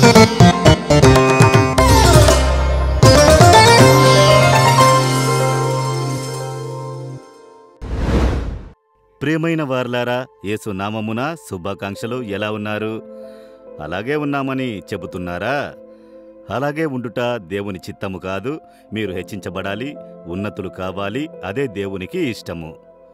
ప్రియమైన వార్లారా యేసు నామమున శుభాకాంక్షలు ఎలా ఉన్నారు అలాగే ఉన్నామని చెబుతున్నారా అలాగే ఉండుట దేవుని చిత్తము కాదు మీరు హెచ్చించబడాలి ఉన్నతులు కావాలి అదే దేవునికి ఇష్టము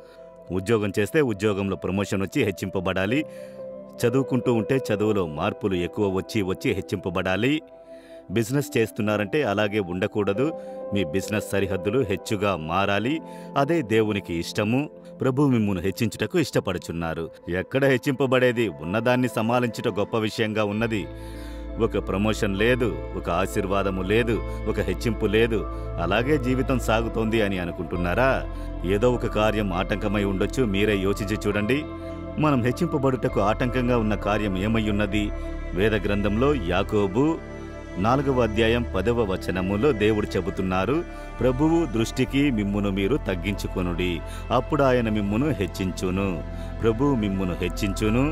ఉద్యోగం చేస్తే ఉద్యోగంలో ప్రమోషన్ వచ్చి హెచ్చింపబడాలి చదువుకుంటూ ఉంటే చదువులో మార్పులు ఎక్కువ వచ్చి వచ్చి హెచ్చింపబడాలి బిజినెస్ చేస్తున్నారంటే అలాగే ఉండకూడదు మీ బిజినెస్ సరిహద్దులు హెచ్చుగా మారాలి అదే దేవునికి ఇష్టము ప్రభు మిమ్మును హెచ్చించుటకు ఇష్టపడుచున్నారు ఎక్కడ హెచ్చింపబడేది ఉన్నదాన్ని సమాలించుట గొప్ప విషయంగా ఉన్నది ఒక ప్రమోషన్ లేదు ఒక ఆశీర్వాదము లేదు ఒక హెచ్చింపు లేదు అలాగే జీవితం సాగుతోంది అని అనుకుంటున్నారా ఏదో ఒక కార్యం ఆటంకమై ఉండొచ్చు మీరే యోచించి చూడండి మనం హెచ్చింపబడుటకు ఆటంకంగా ఉన్న కార్యం ఏమై ఉన్నది వేద గ్రంథంలో యాకోబు నాలుగవ అధ్యాయం పదవ వచనములో దేవుడు చెబుతున్నారు ప్రభువు దృష్టికి మిమ్మును మీరు తగ్గించుకొనుడి అప్పుడు ఆయన మిమ్మును హెచ్చించును ప్రభువు మిమ్మును హెచ్చించును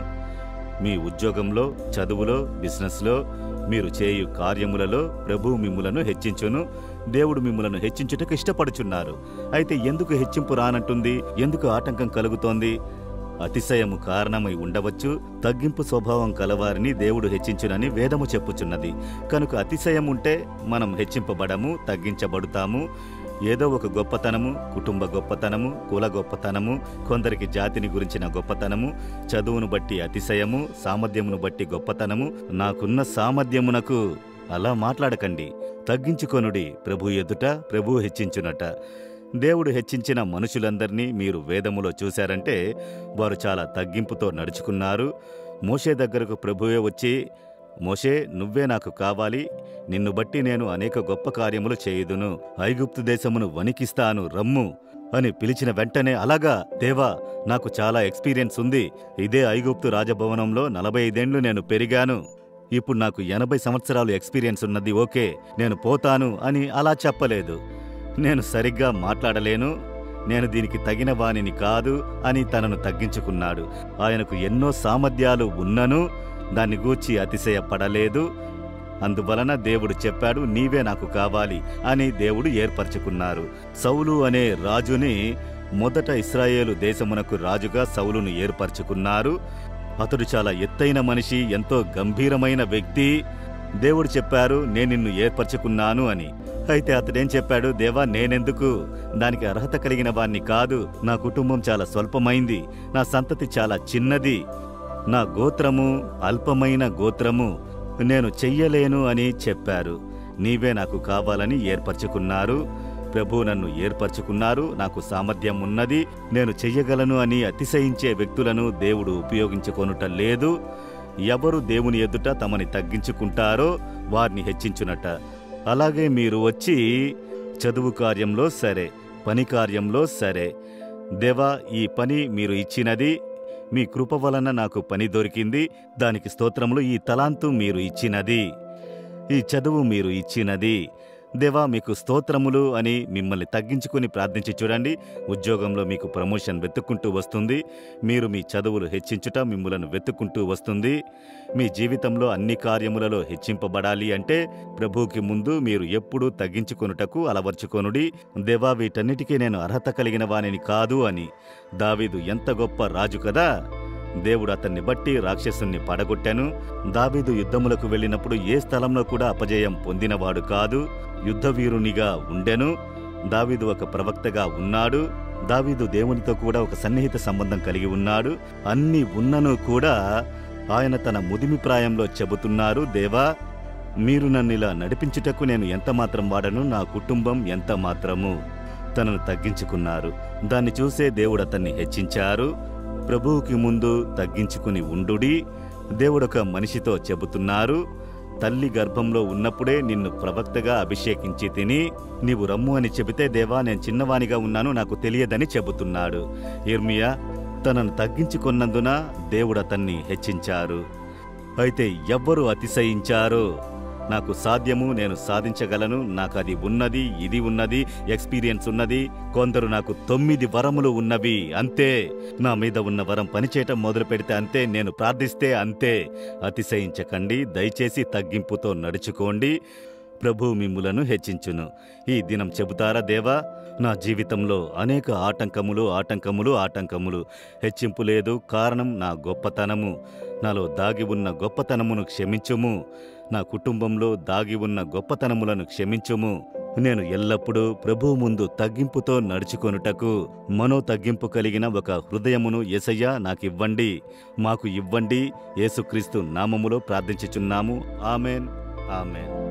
మీ ఉద్యోగంలో చదువులో బిజినెస్లో మీరు చేయు కార్యములలో ప్రభు మిమ్ములను హెచ్చించును దేవుడు మిమ్ములను హెచ్చించుటకు ఇష్టపడుచున్నారు అయితే ఎందుకు హెచ్చింపు రానంటుంది ఎందుకు ఆటంకం కలుగుతోంది అతిశయము కారణమై ఉండవచ్చు తగ్గింపు స్వభావం కలవారిని దేవుడు హెచ్చించునని వేదము చెప్పుచున్నది కనుక అతిశయం ఉంటే మనం హెచ్చింపబడము తగ్గించబడుతాము ఏదో ఒక గొప్పతనము కుటుంబ గొప్పతనము కుల గొప్పతనము కొందరికి జాతిని గురించిన గొప్పతనము చదువును బట్టి అతిశయము సామర్థ్యమును బట్టి గొప్పతనము నాకున్న సామర్థ్యమునకు అలా మాట్లాడకండి తగ్గించుకొనుడి ప్రభు ఎదుట ప్రభు హెచ్చించునట దేవుడు హెచ్చించిన మనుషులందరినీ మీరు వేదములో చూశారంటే వారు చాలా తగ్గింపుతో నడుచుకున్నారు మోషే దగ్గరకు ప్రభువే వచ్చి మోషే నువ్వే నాకు కావాలి నిన్ను బట్టి నేను అనేక గొప్ప కార్యములు చేయుదును ఐగుప్తు దేశమును వణికిస్తాను రమ్ము అని పిలిచిన వెంటనే అలాగా దేవా నాకు చాలా ఎక్స్పీరియన్స్ ఉంది ఇదే ఐగుప్తు రాజభవనంలో నలభై ఐదేండ్లు నేను పెరిగాను ఇప్పుడు నాకు ఎనభై సంవత్సరాలు ఎక్స్పీరియన్స్ ఉన్నది ఓకే నేను పోతాను అని అలా చెప్పలేదు నేను సరిగ్గా మాట్లాడలేను నేను దీనికి తగిన వానిని కాదు అని తనను తగ్గించుకున్నాడు ఆయనకు ఎన్నో సామర్థ్యాలు ఉన్నను దాన్ని గూర్చి అతిశయపడలేదు అందువలన దేవుడు చెప్పాడు నీవే నాకు కావాలి అని దేవుడు ఏర్పరచుకున్నారు సౌలు అనే రాజుని మొదట ఇస్రాయేలు దేశమునకు రాజుగా సౌలును ఏర్పరచుకున్నారు అతడు చాలా ఎత్తైన మనిషి ఎంతో గంభీరమైన వ్యక్తి దేవుడు చెప్పారు నేను నిన్ను ఏర్పరచుకున్నాను అని అయితే అతడేం చెప్పాడు దేవా నేనెందుకు దానికి అర్హత కలిగిన వాణ్ణి కాదు నా కుటుంబం చాలా స్వల్పమైంది నా సంతతి చాలా చిన్నది నా గోత్రము అల్పమైన గోత్రము నేను చెయ్యలేను అని చెప్పారు నీవే నాకు కావాలని ఏర్పరచుకున్నారు ప్రభు నన్ను ఏర్పరచుకున్నారు నాకు సామర్థ్యం ఉన్నది నేను చెయ్యగలను అని అతిశయించే వ్యక్తులను దేవుడు ఉపయోగించుకొనుట లేదు ఎవరు దేవుని ఎదుట తమని తగ్గించుకుంటారో వారిని హెచ్చించునట అలాగే మీరు వచ్చి చదువు కార్యంలో సరే పని కార్యంలో సరే దేవా ఈ పని మీరు ఇచ్చినది మీ కృప వలన నాకు పని దొరికింది దానికి స్తోత్రములు ఈ తలాంతు మీరు ఇచ్చినది ఈ చదువు మీరు ఇచ్చినది దేవా మీకు స్తోత్రములు అని మిమ్మల్ని తగ్గించుకుని ప్రార్థించి చూడండి ఉద్యోగంలో మీకు ప్రమోషన్ వెతుక్కుంటూ వస్తుంది మీరు మీ చదువులు హెచ్చించుట మిమ్మలను వెతుక్కుంటూ వస్తుంది మీ జీవితంలో అన్ని కార్యములలో హెచ్చింపబడాలి అంటే ప్రభువుకి ముందు మీరు ఎప్పుడూ తగ్గించుకొనుటకు అలవర్చుకొనుడి దేవా వీటన్నిటికీ నేను అర్హత కలిగిన వానిని కాదు అని దావీదు ఎంత గొప్ప రాజు కదా దేవుడు అతన్ని బట్టి రాక్షసుని పడగొట్టాను దావీదు యుద్ధములకు వెళ్ళినప్పుడు ఏ స్థలంలో కూడా అపజయం పొందినవాడు కాదు యుద్ధవీరునిగా ఉండెను దావీదు ఒక ప్రవక్తగా ఉన్నాడు దావీదు దేవునితో కూడా ఒక సన్నిహిత సంబంధం కలిగి ఉన్నాడు అన్ని ఉన్నను కూడా ఆయన తన ముదిమి ప్రాయంలో చెబుతున్నారు దేవా మీరు నన్ను ఇలా నడిపించుటకు నేను ఎంత మాత్రం వాడను నా కుటుంబం ఎంత మాత్రము తనను తగ్గించుకున్నారు దాన్ని చూసే దేవుడు అతన్ని హెచ్చించారు ప్రభువుకి ముందు తగ్గించుకుని ఉండుడి దేవుడొక మనిషితో చెబుతున్నారు తల్లి గర్భంలో ఉన్నప్పుడే నిన్ను ప్రవక్తగా అభిషేకించి తిని నీవు రమ్ము అని చెబితే దేవా నేను చిన్నవానిగా ఉన్నాను నాకు తెలియదని చెబుతున్నాడు ఇర్మియా తనను తగ్గించుకున్నందున దేవుడు అతన్ని హెచ్చించారు అయితే ఎవ్వరు అతిశయించారో నాకు సాధ్యము నేను సాధించగలను నాకు అది ఉన్నది ఇది ఉన్నది ఎక్స్పీరియన్స్ ఉన్నది కొందరు నాకు తొమ్మిది వరములు ఉన్నవి అంతే నా మీద ఉన్న వరం పనిచేయటం మొదలు పెడితే అంతే నేను ప్రార్థిస్తే అంతే అతిశయించకండి దయచేసి తగ్గింపుతో నడుచుకోండి ప్రభు మిమ్ములను హెచ్చించును ఈ దినం చెబుతారా దేవా నా జీవితంలో అనేక ఆటంకములు ఆటంకములు ఆటంకములు హెచ్చింపు లేదు కారణం నా గొప్పతనము నాలో దాగి ఉన్న గొప్పతనమును క్షమించుము నా కుటుంబంలో దాగి ఉన్న గొప్పతనములను క్షమించుము నేను ఎల్లప్పుడూ ప్రభువు ముందు తగ్గింపుతో నడుచుకొనుటకు మనో తగ్గింపు కలిగిన ఒక హృదయమును ఎసయ్య నాకివ్వండి మాకు ఇవ్వండి యేసుక్రీస్తు నామములో ప్రార్థించుచున్నాము ఆమెన్ ఆమెన్